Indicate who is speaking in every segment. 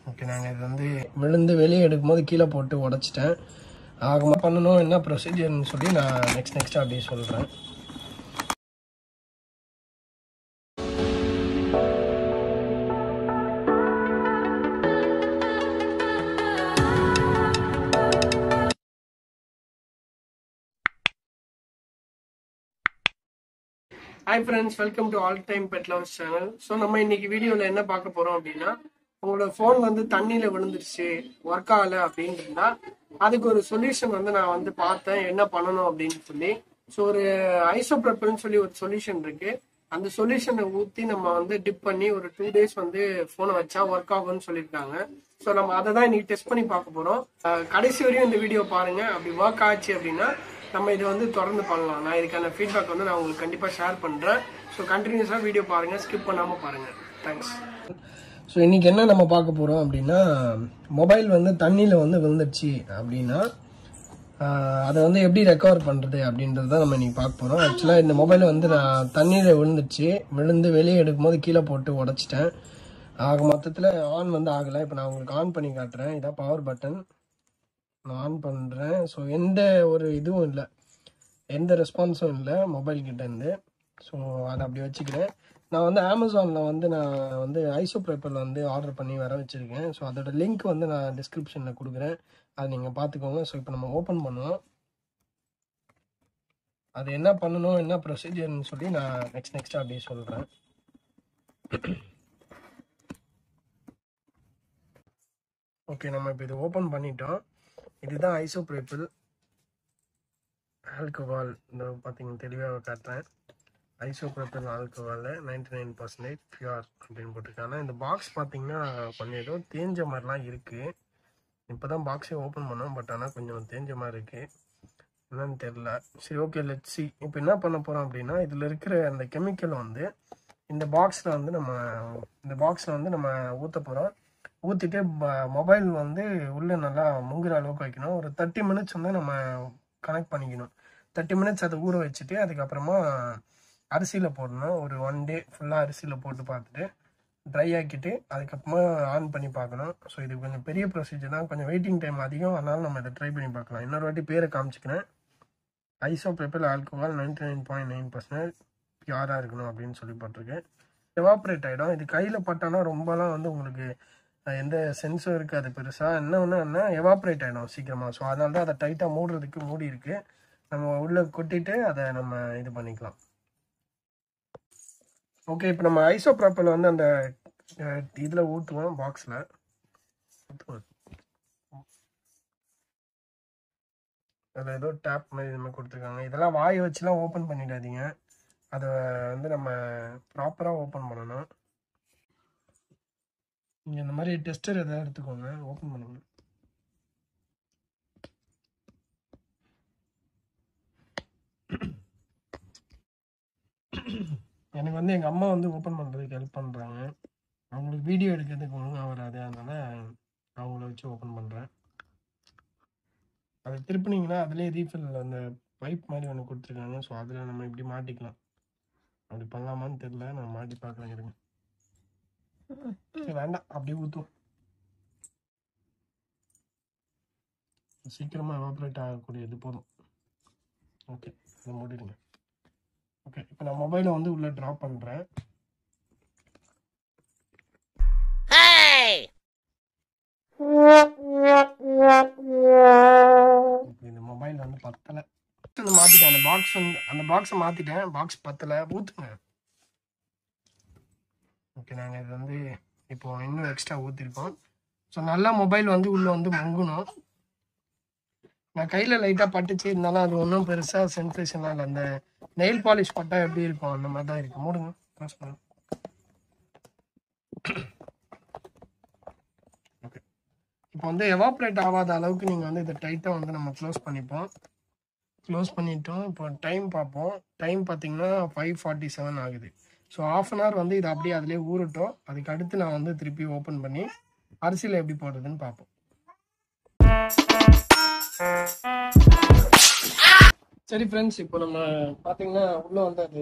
Speaker 1: Okay நாங்கள் இது வந்து விழுந்து வெளியே எடுக்கும்போது கீழே போட்டு உடச்சிட்டேன் ஆகமா பண்ணணும் என்ன ப்ரொசீஜர்னு சொல்லி நான் நெக்ஸ்ட் நெக்ஸ்ட் அப்படியே சொல்கிறேன் hi friends welcome to all time pet loves channel so நம்ம இன்னைக்கு வீடியோவில் என்ன பார்க்க போகிறோம் அப்படின்னா உங்களோட ஃபோன் வந்து தண்ணியில் விழுந்துருச்சு ஒர்க் ஆகலை அப்படின்னு இருந்தா அதுக்கு ஒரு சொல்யூஷன் வந்து நான் வந்து பார்த்தேன் என்ன பண்ணணும் அப்படின்னு சொல்லி ஸோ ஒரு ஐசோப்ரப்னு சொல்லி ஒரு சொல்யூஷன் இருக்கு அந்த சொல்யூஷனை ஊற்றி நம்ம வந்து டிப் பண்ணி ஒரு டூ டேஸ் வந்து ஃபோனை வச்சா ஒர்க் ஆகும்னு சொல்லியிருக்காங்க ஸோ நம்ம அதை தான் இன்னைக்கு டெஸ்ட் பண்ணி பார்க்க போகிறோம் கடைசி வரையும் இந்த வீடியோ பாருங்க அப்படி ஒர்க் ஆச்சு அப்படின்னா நம்ம இதை வந்து தொடர்ந்து பண்ணலாம் நான் இதுக்கான ஃபீட்பேக் வந்து நான் உங்களுக்கு கண்டிப்பாக ஷேர் பண்ணுறேன் ஸோ கண்டினியூஸாக வீடியோ பாருங்கள் ஸ்கிப் பண்ணாமல் பாருங்கள் தேங்க்ஸ் ஸோ இன்றைக்கி என்ன நம்ம பார்க்க போகிறோம் அப்படின்னா மொபைல் வந்து தண்ணியில் வந்து விழுந்துருச்சு அப்படின்னா ஆஹ், அதை வந்து எப்படி ரெக்கவர் பண்ணுறது அப்படின்றது தான் நம்ம இன்றைக்கி பார்க்க போகிறோம் ஆக்சுவலாக இந்த மொபைல் வந்து நான் தண்ணியில் விழுந்துச்சு விழுந்து வெளியே எடுக்கும்போது கீழே போட்டு உடச்சிட்டேன் ஆக மொத்தத்தில் ஆன் வந்து ஆகலை இப்போ நான் உங்களுக்கு ஆன் பண்ணி காட்டுறேன் இதான் பவர் பட்டன் நான் ஆன் பண்ணுறேன் ஸோ எந்த ஒரு இதுவும் இல்லை எந்த ரெஸ்பான்ஸும் இல்லை மொபைல் கிட்டேருந்து ஸோ அதை அப்படி வச்சுக்கிறேன் நான் வந்து அமேசானில் வந்து நான் வந்து ஐசோ பேப்பரில் வந்து ஆர்டர் பண்ணி வர வச்சுருக்கேன் ஸோ அதோட லிங்க் வந்து நான் டிஸ்கிரிப்ஷனில் கொடுக்குறேன் அதை நீங்கள் பார்த்துக்கோங்க ஸோ இப்போ நம்ம ஓப்பன் பண்ணுவோம் அது என்ன பண்ணணும் என்ன ப்ரொசீஜர்னு சொல்லி நான் நெக்ஸ்ட் நெக்ஸ்ட் அப்படியே சொல்கிறேன் ஓகே நம்ம இப்போ இது ஓப்பன் பண்ணிட்டோம் இதுதான் ஐசோப்ரேப்பிள் ஆல்கஹால் இந்த பார்த்தீங்கன்னா தெளிவாக காட்டுறேன் isopropyl alcohol ninety nine percentage pure அப்படின்னு போட்டிருக்காங்க இந்த பாக்ஸ் பார்த்தீங்கன்னா கொஞ்சம் ஏதோ தேஞ்ச மாதிரிலாம் இருக்குது இப்போ தான் பாக்ஸே ஓப்பன் பண்ணோம் பட் ஆனால் கொஞ்சம் தேஞ்ச மாதிரி இருக்குது என்னன்னு தெரில சரி ஓகே லெட் சி இப்போ என்ன பண்ண போகிறோம் அப்படின்னா இதில் இருக்கிற அந்த கெமிக்கல் வந்து இந்த பாக்ஸில் வந்து நம்ம இந்த பாக்ஸில் வந்து நம்ம ஊற்ற போகிறோம் ஊற்றிட்டு மொபைல் வந்து உள்ளே நல்லா முங்குற அளவுக்கு வைக்கணும் ஒரு தேர்ட்டி மினிட்ஸ் வந்து நம்ம கனெக்ட் பண்ணிக்கணும் தேர்ட்டி மினிட்ஸ் அதை ஊற வச்சுட்டு அதுக்கப்புறமா அரிசியில் போடணும் ஒரு ஒன் டே ஃபுல்லாக அரிசியில் போட்டு பார்த்துட்டு ட்ரை ஆக்கிட்டு அதுக்கப்புறமா ஆன் பண்ணி பார்க்கணும் ஸோ இது கொஞ்சம் பெரிய ப்ரொசீஜர் தான் கொஞ்சம் வெயிட்டிங் டைம் அதிகம் அதனால நம்ம இதை ட்ரை பண்ணி பார்க்கலாம் இன்னொரு வாட்டி பேரை காமிச்சிக்கிறேன் isopropyl alcohol ninety nine point nine percent பியூராக இருக்கணும் அப்படின்னு சொல்லி போட்டிருக்கு எவாப்ரேட் ஆகிடும் இது கையில் பட்டானா ரொம்பலாம் வந்து உங்களுக்கு அஹ், எந்த சென்ஸும் இருக்காது பெருசாக என்ன ஒன்று என்ன எவாப்ரேட் ஆகிடும் சீக்கிரமாக ஸோ அதனால தான் அதை டைட்டாக மூடுறதுக்கு மூடி இருக்கு நம்ம உள்ளே கொட்டிட்டு அதை நம்ம இது பண்ணிக்கலாம் ஓகே இப்போ நம்ம ஐசோ ப்ராப்பரில் வந்து அந்த இதில் ஊற்றுவோம் பாக்ஸில் ஊற்றுவோம் அதில் ஏதோ டேப் மாதிரி இது மாதிரி கொடுத்துருக்காங்க இதெல்லாம் வாயை வச்சுலாம் ஓப்பன் பண்ணிடாதீங்க அதை வந்து நம்ம ப்ராப்பராக ஓப்பன் பண்ணணும் நீங்கள் இந்த மாதிரி டெஸ்டர் எதாவது எடுத்துக்கோங்க ஓப்பன் பண்ணுங்க எனக்கு வந்து எங்கள் அம்மா வந்து ஓப்பன் பண்ணுறதுக்கு ஹெல்ப் பண்ணுறாங்க அவங்களுக்கு வீடியோ எடுக்கிறதுக்கு ஒழுங்காக வராது அதனால அவங்கள வச்சு ஓப்பன் பண்ணுறேன் அதை திருப்பினீங்கன்னா அதுலேயே ரீஃபில் அந்த பைப் மாதிரி ஒன்று கொடுத்துருக்காங்க ஸோ அதில் நம்ம இப்படி மாட்டிக்கலாம் அப்படி பண்ணலாமான்னு தெரில நான் மாட்டி பார்க்குறேன் இருங்க சரி வேண்டாம் அப்படியே ஊற்றும் சீக்கிரமாக எவாப்ரேட் ஆகக்கூடிய இது போதும் ஓகே இதை மூடிடுங்க ஓகே இப்போ நான் மொபைலை வந்து உள்ளே ட்ராப் பண்ணுறேன் இப்போ இந்த மொபைல் வந்து பத்தலை வந்து மாற்றிட்டேன் அந்த பாக்ஸ் வந்து அந்த பாக்ஸை மாற்றிட்டேன் பாக்ஸ் பத்தலை ஊற்றுங்க ஓகே நாங்கள் இது வந்து இப்போ இன்னும் எக்ஸ்ட்ரா ஊற்றிருக்கோம் ஸோ நல்லா மொபைல் வந்து உள்ளே வந்து மங்கணும் நான் கையில் லைட்டாக பட்டுச்சு இருந்தாலும் அது ஒன்றும் பெருசாக சென்சேஷனாக இல்லை அந்த நெயில் பாலிஷ் பட்டா எப்படி இருக்கும் அந்த மாதிரி தான் இருக்கு மூடுங்க க்ளோஸ் பண்ணுங்க ஓகே இப்போ வந்து எவாப்ரேட் ஆகாத அளவுக்கு நீங்கள் வந்து இதை டைட்டாக வந்து நம்ம க்ளோஸ் பண்ணிப்போம் க்ளோஸ் பண்ணிட்டோம் இப்போ டைம் பார்ப்போம் டைம் பார்த்தீங்கன்னா ஃபைவ் ஃபார்ட்டி செவன் ஆகுது ஸோ ஆஃப் அன் ஹவர் வந்து இது அப்படியே அதிலே ஊறட்டும் அதுக்கு அடுத்து நான் வந்து திருப்பி ஓப்பன் பண்ணி அரிசியில் எப்படி போடுறதுன்னு பார்ப்போம் சரி ஃப்ரெண்ட்ஸ் இப்போ நம்ம பார்த்தீங்கன்னா உள்ளே வந்து அது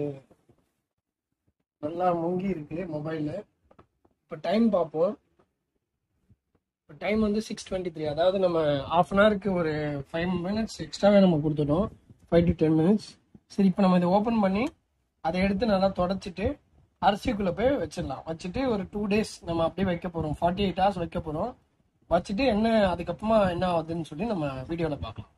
Speaker 1: நல்லா முங்கி இருக்கு மொபைலு இப்போ டைம் பார்ப்போம் டைம் வந்து சிக்ஸ் டுவெண்ட்டி த்ரீ அதாவது நம்ம ஆஃப் அன் ஹவருக்கு ஒரு ஃபைவ் மினிட்ஸ் எக்ஸ்ட்ராவே நம்ம கொடுத்துட்டோம் ஃபைவ் டு டென் மினிட்ஸ் சரி இப்போ நம்ம இதை ஓப்பன் பண்ணி அதை எடுத்து நல்லா தொடச்சிட்டு அரிசிக்குள்ளே போய் வச்சிடலாம் வச்சுட்டு ஒரு டூ டேஸ் நம்ம அப்படியே வைக்க போகிறோம் ஃபார்ட்டி எயிட் ஹவர்ஸ் வைக்க போகிறோம் வச்சுட்டு என்ன அதுக்கப்புறமா என்ன ஆகுதுன்னு சொல்லி நம்ம வீடியோவில் பார்க்கலாம்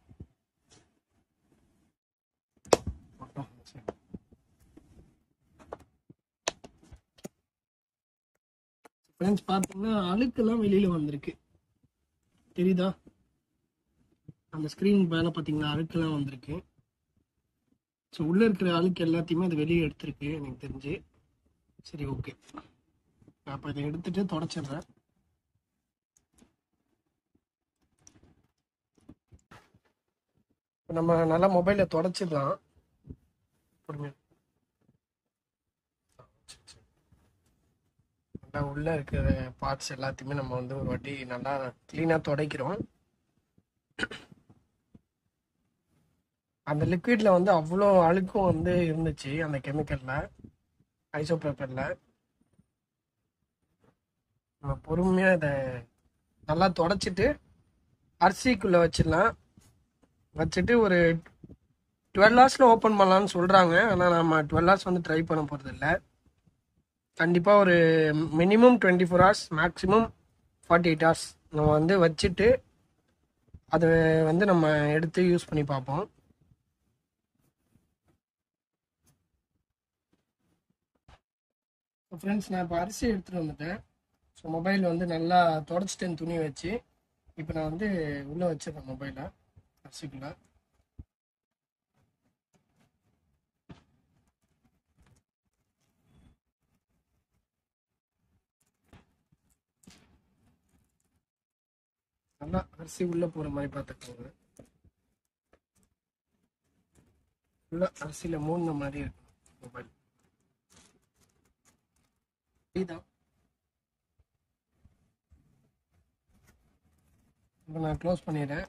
Speaker 1: ஃப்ரெண்ட்ஸ் பார்த்தீங்கன்னா அழுக்கெல்லாம் வெளியில் வந்திருக்கு தெரியுதா அந்த ஸ்க்ரீன் மேலே பார்த்தீங்களா அழுக்கெல்லாம் வந்திருக்கு ஸோ உள்ளே இருக்கிற அழுக்கு எல்லாத்தையுமே அது வெளியே எடுத்திருக்கு எனக்கு தெரிஞ்சு சரி ஓகே அப்போ இதை எடுத்துட்டு தொடச்சிடுறேன் இப்போ நம்ம நல்லா மொபைலில் தொடச்சிடலாம் பொறுமையா. நல்லா உள்ள இருக்கிற பார்ட்ஸ் எல்லாத்தையுமே நம்ம வந்து ஒரு வாட்டி நல்லா க்ளீனாக துடைக்கிறோம் அந்த லிக்விட்ல வந்து அவ்வளோ அழுக்கும் வந்து இருந்துச்சு அந்த கெமிக்கல்ல ஐசோ பேப்பர்ல நம்ம பொறுமையா இதை நல்லா தொடச்சிட்டு அரிசிக்குள்ள வச்சிடலாம் வச்சுட்டு ஒரு டுவெல் ஹவர்ஸ்ல ஓப்பன் பண்ணலாம்னு சொல்றாங்க ஆனால் நம்ம டுவெல் ஹவர்ஸ் வந்து ட்ரை பண்ண போறது இல்லை கண்டிப்பாக ஒரு minimum twenty four hours maximum forty eight hours நம்ம வந்து வச்சுட்டு அதை வந்து நம்ம எடுத்து யூஸ் பண்ணி பார்ப்போம் ஃப்ரெண்ட்ஸ் நான் இப்போ அரிசி எடுத்துகிட்டு வந்துட்டேன் ஸோ மொபைல் வந்து நல்லா தொடச்சிட்டேன் துணி வச்சு இப்போ நான் வந்து உள்ளே வச்சிடுறேன் மொபைலை அரிசிக்குள்ளே நல்லா அரிசி உள்ளே போகிற மாதிரி பார்த்துக்கோங்க உள்ள அரிசியில் மூணுன மாதிரி இருக்கும் மொபைல் இதுதான் இப்போ நான் க்ளோஸ் பண்ணிடுறேன்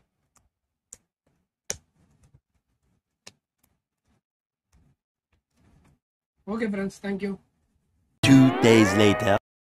Speaker 1: okay friends thank you
Speaker 2: Two days later.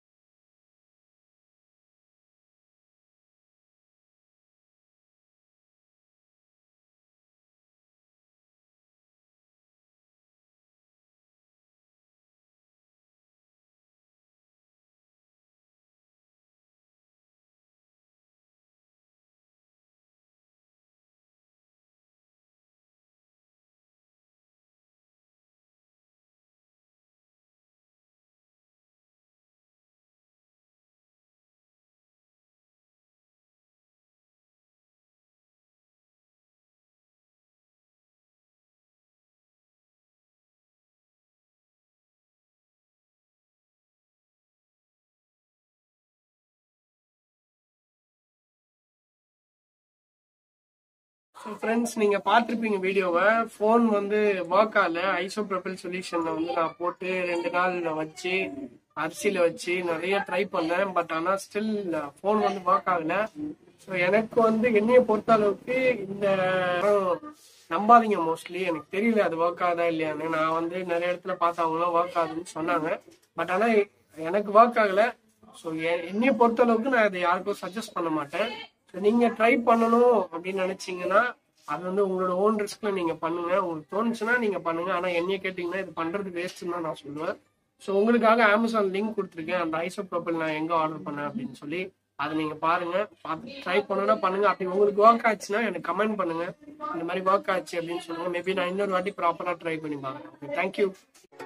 Speaker 1: So friends நீங்க பார்த்துருப்பீங்க வீடியோவை ஃபோன் வந்து ஒர்க் ஆகல ஐசோப்ரபிள் சொல்யூஷன்ல வந்து நான் போட்டு ரெண்டு நாள் நான் வச்சு அரிசியில வச்சு நிறைய ட்ரை பண்ணேன் பட் ஆனா ஸ்டில் ஃபோன் வந்து ஒர்க் ஆகல ஸோ எனக்கு வந்து என்னைய பொறுத்த அளவுக்கு இந்த நம்பாதீங்க மோஸ்ட்லி எனக்கு தெரியல அது ஒர்க் ஆகுதா இல்லையான்னு நான் வந்து நிறைய இடத்துல பார்த்தவங்களாம் ஒர்க் ஆகுதுன்னு சொன்னாங்க பட் ஆனா எனக்கு ஒர்க் ஆகல ஸோ என்னைய பொறுத்த அளவுக்கு நான் இதை யாருக்கும் சஜஸ்ட் பண்ண மாட்டேன் ஸோ நீங்க ட்ரை பண்ணணும் அப்படின்னு நினைச்சீங்கன்னா அது வந்து உங்களோட ஓன் ரிஸ்க்ல நீங்க பண்ணுங்க உங்களுக்கு தோணுச்சுன்னா நீங்க பண்ணுங்க ஆனா என்னைய கேட்டீங்கன்னா இது பண்றது வேஸ்ட்னு தான் நான் சொல்லுவேன் ஸோ உங்களுக்காக அமேசான் லிங்க் கொடுத்துருக்கேன் அந்த ஐசோப்ரோபிள் நான் எங்க ஆர்டர் பண்ணேன் அப்படின்னு சொல்லி அதை நீங்க பாருங்க பார்த்து ட்ரை பண்ணணும்னா பண்ணுங்க அப்படி உங்களுக்கு ஒர்க் ஆச்சுன்னா எனக்கு கமெண்ட் பண்ணுங்க இந்த மாதிரி ஒர்க் ஆச்சு அப்படின்னு சொல்லுங்க மேபி நான் இன்னொரு வாட்டி ப்ராப்பரா ட்ரை பண்ணி பாருங்க தேங்க்யூ